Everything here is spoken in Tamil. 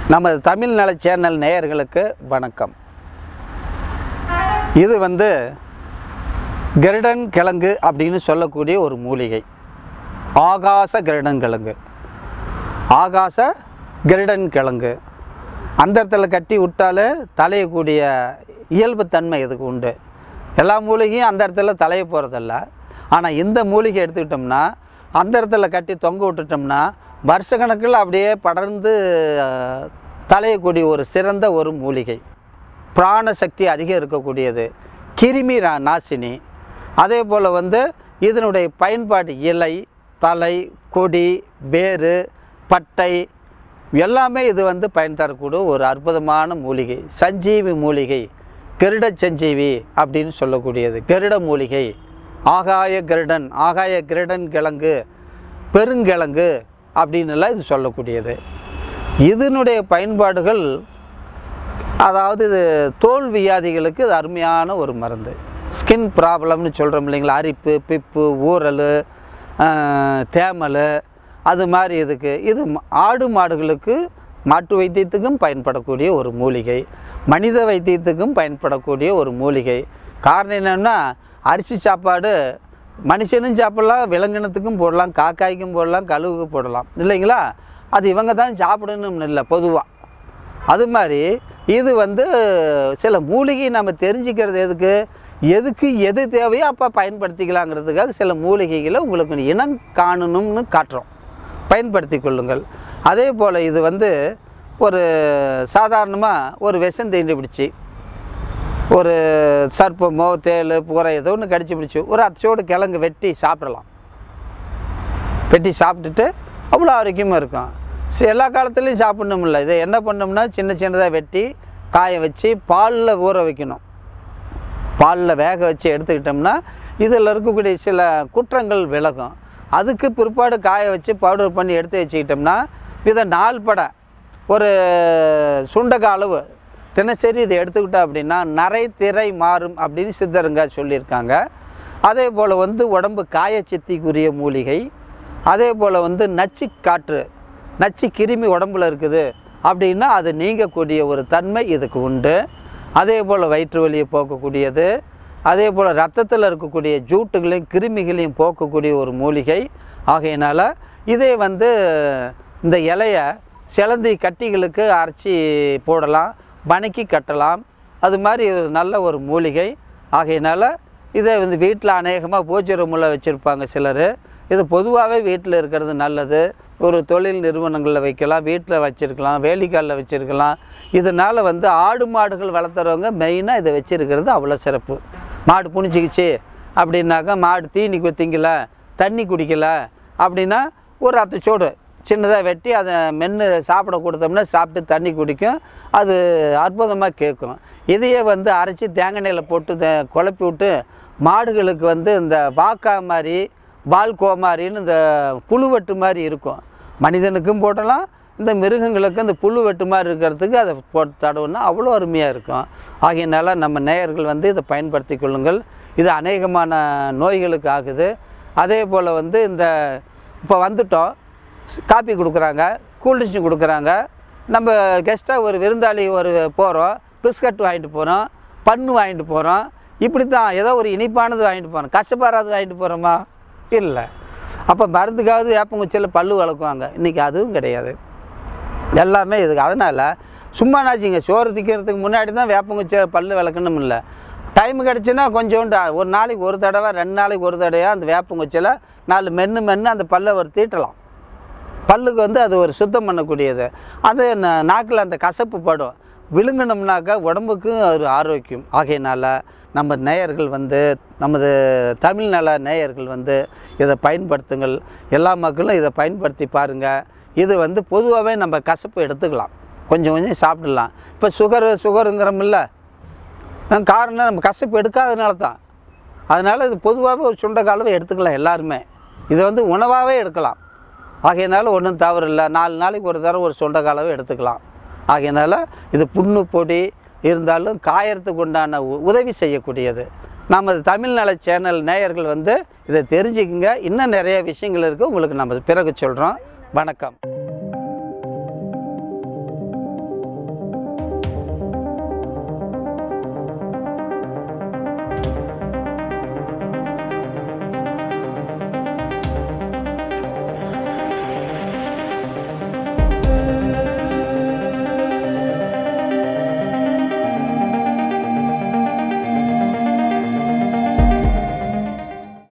நமது தமிழ் நல சேனல் நேயர்களுக்கு வணக்கம் இது வந்து கருடன் கிழங்கு அப்படின்னு சொல்லக்கூடிய ஒரு மூலிகை ஆகாச கருடன் கிழங்கு ஆகாச கருடன் கிழங்கு அந்தரத்தில் கட்டி விட்டாலே தலையக்கூடிய இயல்புத்தன்மை இதுக்கு உண்டு எல்லா மூலிகையும் அந்த இடத்துல தலைய போகிறதில்ல ஆனால் இந்த மூலிகை எடுத்துக்கிட்டோம்னா அந்த இடத்துல கட்டி தொங்க விட்டுட்டோம்னா வருஷக்கணக்கில் அப்படியே படர்ந்து அஹ், தலையக்கூடிய ஒரு சிறந்த ஒரு மூலிகை பிராண சக்தி அதிகம் இருக்கக்கூடியது கிருமி ரா- நாசினி அதே போல் வந்து இதனுடைய பயன்பாடு இலை தலை கொடி வேறு பட்டை எல்லாமே இது வந்து பயன் தரக்கூடிய ஒரு அற்புதமான மூலிகை சஞ்சீவி மூலிகை கருட சஞ்சீவி அப்படின்னு சொல்லக்கூடியது கருட மூலிகை ஆகாய கருடன் ஆகாய கருடன் கிழங்கு பெருங்கிழங்கு அப்படின்னுலாம் இது சொல்லக்கூடியது இதனுடைய பயன்பாடுகள் அதாவது இது தோல் வியாதிகளுக்கு இது அருமையான ஒரு மருந்து ஸ்கின் ப்ராப்ளம்னு சொல்கிறோம் இல்லைங்களா அரிப்பு பிப்பு ஊறல் ஆஹ், தேமல் அது மாதிரி இதுக்கு இது ம- ஆடு மாடுகளுக்கு மாட்டு வைத்தியத்துக்கும் பயன்படக்கூடிய ஒரு மூலிகை மனித வைத்தியத்துக்கும் பயன்படக்கூடிய ஒரு மூலிகை காரணம் என்னென்னா அரிசி சாப்பாடு மனுஷனும் சாப்பிடலாம் விலங்கினத்துக்கும் போடலாம் காக்காய்க்கும் போடலாம் கழுவுக்கு போடலாம் இல்லைங்களா அது இவங்க தான் சாப்பிடணும்னு இல்லை பொதுவாக அது மாதிரி இது வந்து சில மூலிகை நம்ம தெரிஞ்சுக்கிறது எதுக்கு எதுக்கு எது தேவையோ அப்போ பயன்படுத்திக்கலாங்கிறதுக்காக சில மூலிகைகளை உங்களுக்கு இனம் காணணும்னு காட்டுறோம் பயன்படுத்தி கொள்ளுங்கள் அதே போல் இது வந்து ஒரு சாதாரணமாக ஒரு விஷம் தீண்டி பிடிச்சி ஒரு சர்ப்பமோ தேள் பூரை ஏதோ ஒன்று கடிச்சு பிடிச்சி ஒரு அச்சோடு கிழங்கு வெட்டி சாப்பிடலாம் வெட்டி சாப்பிட்டுட்டு அவ்வளோ ஆரோக்கியமாக இருக்கும் சரி, எல்லா காலத்துலேயும் சாப்பிடணும்ல இதை என்ன பண்ணோம்னா சின்ன சின்னதாக வெட்டி காய வச்சு பாலில் ஊற வைக்கணும் பாலில் வேக வச்சு எடுத்துக்கிட்டோம்னா இதில் இருக்கக்கூடிய சில குற்றங்கள் விலகும் அதுக்கு பிற்பாடு காய வச்சு பவுடர் பண்ணி எடுத்து வச்சுக்கிட்டோம்னா இதை நாள் பட ஒரு சுண்டக அளவு தினசரி இதை எடுத்துக்கிட்டோம் அப்படின்னா நரை திரை மாறும் அப்படின்னு சித்தருங்க சொல்லியிருக்காங்க அதே போல் வந்து உடம்பு காயச்சித்திக்குரிய மூலிகை அதே போல் வந்து நச்சு காற்று நச்சு கிருமி உடம்புல இருக்குது அப்படின்னா அது நீங்கக்கூடிய ஒரு தன்மை இதுக்கு உண்டு அதே போல் வயிற்று வலியை போக்கக்கூடியது அதே போல் ரத்தத்தில் இருக்கக்கூடிய ஜூட்டுகளையும் கிருமிகளையும் போக்கக்கூடிய ஒரு மூலிகை ஆகையினால இதே வந்து இந்த இலையை சிலந்தி கட்டிகளுக்கு அரைச்சி போடலாம் வணக்கி கட்டலாம் அது மாதிரி ஒரு நல்ல ஒரு மூலிகை ஆகையினால இதை வந்து வீட்டில் அநேகமாக பூஜை ரூமில் வச்சுருப்பாங்க சிலர் இது பொதுவாகவே வீட்டில் இருக்கிறது நல்லது ஒரு தொழில் நிறுவனங்களில் வைக்கலாம் வீட்டில் வச்சுருக்கலாம் வேலிக்காலில் வச்சுருக்கலாம் இதனால் வந்து ஆடு மாடுகள் வளர்த்துறவங்க மெயினாக இதை வச்சுருக்கிறது அவ்வளோ சிறப்பு மாடு புணிச்சிக்கிச்சு அப்படின்னாக்கா மாடு தீனி கு- திங்கல தண்ணி குடிக்கல அப்படின்னா ஒரு அத்தச்சோடு சின்னதாக வெட்டி அதை மென்று சாப்பிட கொடுத்தோம்னா சாப்பிட்டு தண்ணி குடிக்கும் அது அற்புதமாக கேட்கும் இதையே வந்து அரைச்சி தேங்காய் எண்ணெயில் போட்டு த- குழப்பி விட்டு மாடுகளுக்கு வந்து இந்த வாக்கா மாதிரி வால் கோமாரின்னு இந்த புழுவெட்டு மாதிரி இருக்கும் மனிதனுக்கும் போடலாம் இந்த மிருகங்களுக்கு இந்த புழு வெட்டு மாதிரி இருக்கிறதுக்கு அதை போட்டு தடவுனா அவ்வளோ அருமையாக இருக்கும் ஆகையினால நம்ம நேயர்கள் வந்து இதை பயன்படுத்தி கொள்ளுங்கள் இது அநேகமான நோய்களுக்கு ஆகுது அதே போல் வந்து இந்த இப்போ வந்துட்டோம் காப்பி கொடுக்குறாங்க கூல்ட்ரிங்க்ஸ் கொடுக்குறாங்க நம்ம கெஸ்ட்டாக ஒரு விருந்தாளி ஒரு போகிறோம் பிஸ்கட் வாங்கிட்டு போகிறோம் பண்ணு வாங்கிட்டு போகிறோம் இப்படி தான் ஏதோ ஒரு இனிப்பானது வாங்கிட்டு போகிறோம் கஷ்டப்பாடாது வாங்கிட்டு போகிறோமா இல்லை அப்போ மருந்துக்காவது வேப்பங்குச்சியில் பல்லு வளர்க்குவாங்க இன்றைக்கி அதுவும் கிடையாது எல்லாமே இதுக்கு அதனால் சும்மா நாச்சுங்க சோறு திக்கிறதுக்கு முன்னாடி தான் வேப்பங்குச்சி பல்லு விளக்கணும் இல்லை டைம் கிடச்சுன்னா கொஞ்சோண்டு ஒரு நாளைக்கு ஒரு தடவை ரெண்டு நாளைக்கு ஒரு தடவையாக அந்த வேப்பங்குச்சியில் நாலு மென்று மென்று அந்த பல்லை ஒரு தீட்டலாம் பல்லுக்கு வந்து அது ஒரு சுத்தம் பண்ணக்கூடியது அது ந- நாக்கில் அந்த கசப்பு படும் விழுங்கினோம்னாக்கா உடம்புக்கு ஒரு ஆரோக்கியம் ஆகையினால நம்ம நேயர்கள் வந்து நமது தமிழ் நல நேயர்கள் வந்து இதை பயன்படுத்துங்கள் எல்லா மக்களும் இதை பயன்படுத்தி பாருங்கள் இது வந்து பொதுவாகவே நம்ம கசப்பு எடுத்துக்கலாம் கொஞ்சம் கொஞ்சம் சாப்பிடலாம் இப்போ சுகரு சுகருங்கிறோமில்ல அஹ் காரணம் நம்ம கசப்பு எடுக்காதனால தான் அதனால் இது பொதுவாகவே ஒரு சுண்ட அளவு எடுத்துக்கலாம் எல்லாருமே இதை வந்து உணவாகவே எடுக்கலாம் ஆகையினால ஒன்றும் தவறு இல்லை நாலு நாளைக்கு ஒரு தடவை ஒரு சுண்ட அளவு எடுத்துக்கலாம் ஆகையினால இது புண்ணு பொடி இருந்தாலும் காயறதுக்கு உண்டான உ- உதவி செய்யக்கூடியது நமது தமிழ் நல சேனல் நேயர்கள் வந்து இதை தெரிஞ்சுக்குங்க இன்னும் நிறைய விஷயங்கள் இருக்குது உங்களுக்கு நம்ம பிறகு சொல்கிறோம் வணக்கம்